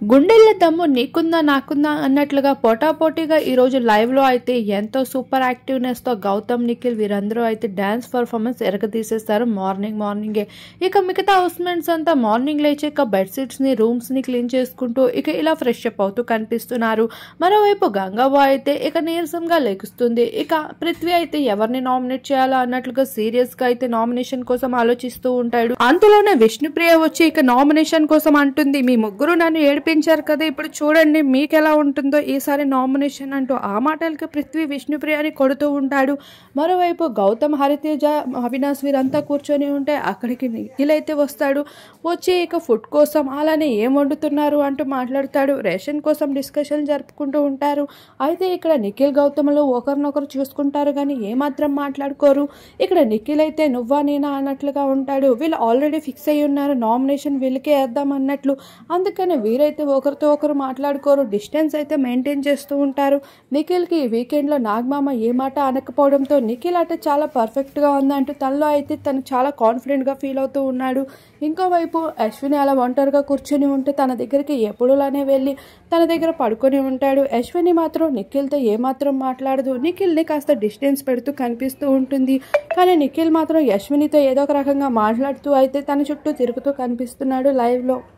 గుండెల దమ్ము నీకుందా నాకుందా అన్నట్లుగా పోటాపోటీగా ఈ రోజు లైవ్ లో అయితే ఎంతో సూపర్ యాక్టివ్నెస్ తో గౌతమ్ నిఖిల్ వీరందరూ అయితే డాన్స్ పర్ఫార్మెన్స్ ఎరగదీసేస్తారు మార్నింగ్ మార్నింగే ఇక మిగతా హౌస్మెంట్స్ అంతా మార్నింగ్ లేచి ఇక బెడ్షీట్స్ ని రూమ్స్ ని క్లీన్ చేసుకుంటూ ఇక ఇలా ఫ్రెష్ అప్ అవుతూ కనిపిస్తున్నారు మరోవైపు గంగాబా అయితే ఇక నీరసంగా లెగుస్తుంది ఇక పృథ్వీ అయితే ఎవరిని నామినేట్ చేయాలా అన్నట్లుగా సీరియస్ గా అయితే నామినేషన్ కోసం ఆలోచిస్తూ ఉంటాడు అంతలోనే విష్ణుప్రియ వచ్చి ఇక నామినేషన్ కోసం అంటుంది మీ ముగ్గురు నన్ను ఏడిపించారు కదా ఇప్పుడు చూడండి మీకు ఎలా ఉంటుందో ఈసారి నామినేషన్ అంటూ ఆ మాటలకి పృథ్వీ విష్ణుప్రియని కొడుతూ ఉంటాడు మరోవైపు గౌతమ్ హరితేజ అవినాష్ వీరంతా కూర్చొని ఉంటే అక్కడికి నిఖిల్ అయితే వస్తాడు వచ్చి ఇక ఫుడ్ కోసం అలానే ఏం వండుతున్నారు అంటూ మాట్లాడతాడు రేషన్ కోసం డిస్కషన్ జరుపుకుంటూ ఉంటారు అయితే ఇక్కడ నిఖిల్ గౌతమ్లు ఒకరినొకరు చూసుకుంటారు కానీ ఏమాత్రం మాట్లాడుకోరు ఇక్కడ నిఖిల్ అయితే నువ్వా నేనా అన్నట్లుగా ఉంటాడు వీళ్ళు ఆల్రెడీ ఫిక్స్ అయ్యి ఉన్నారు నామినేషన్ వీళ్ళకే వేద్దాం అన్నట్లు అందుకని వీరైతే ఒకరితో ఒకరు మాట్లాడుకోరు డిస్టెన్స్ అయితే మెయింటైన్ చేస్తూ ఉంటారు నిఖిల్కి ఈ వీకెండ్లో నాగమామ ఏ మాట అనకపోవడంతో నిఖిల్ అంటే చాలా పర్ఫెక్ట్గా ఉందంటూ తనలో అయితే తను చాలా కాన్ఫిడెంట్గా ఫీల్ అవుతూ ఉన్నాడు ఇంకోవైపు అశ్విని అలా ఒంటరిగా కూర్చొని ఉంటే తన దగ్గరికి ఎప్పుడులానే వెళ్ళి తన దగ్గర పడుకొని ఉంటాడు అశ్విని మాత్రం నిఖిల్తో ఏమాత్రం మాట్లాడదు నిఖిల్ని కాస్త డిస్టెన్స్ పెడుతూ కనిపిస్తూ ఉంటుంది కానీ నిఖిల్ మాత్రం అశ్వినితో ఏదో ఒక రకంగా మాట్లాడుతూ అయితే తన చుట్టూ తిరుగుతూ కనిపిస్తున్నాడు లైవ్లో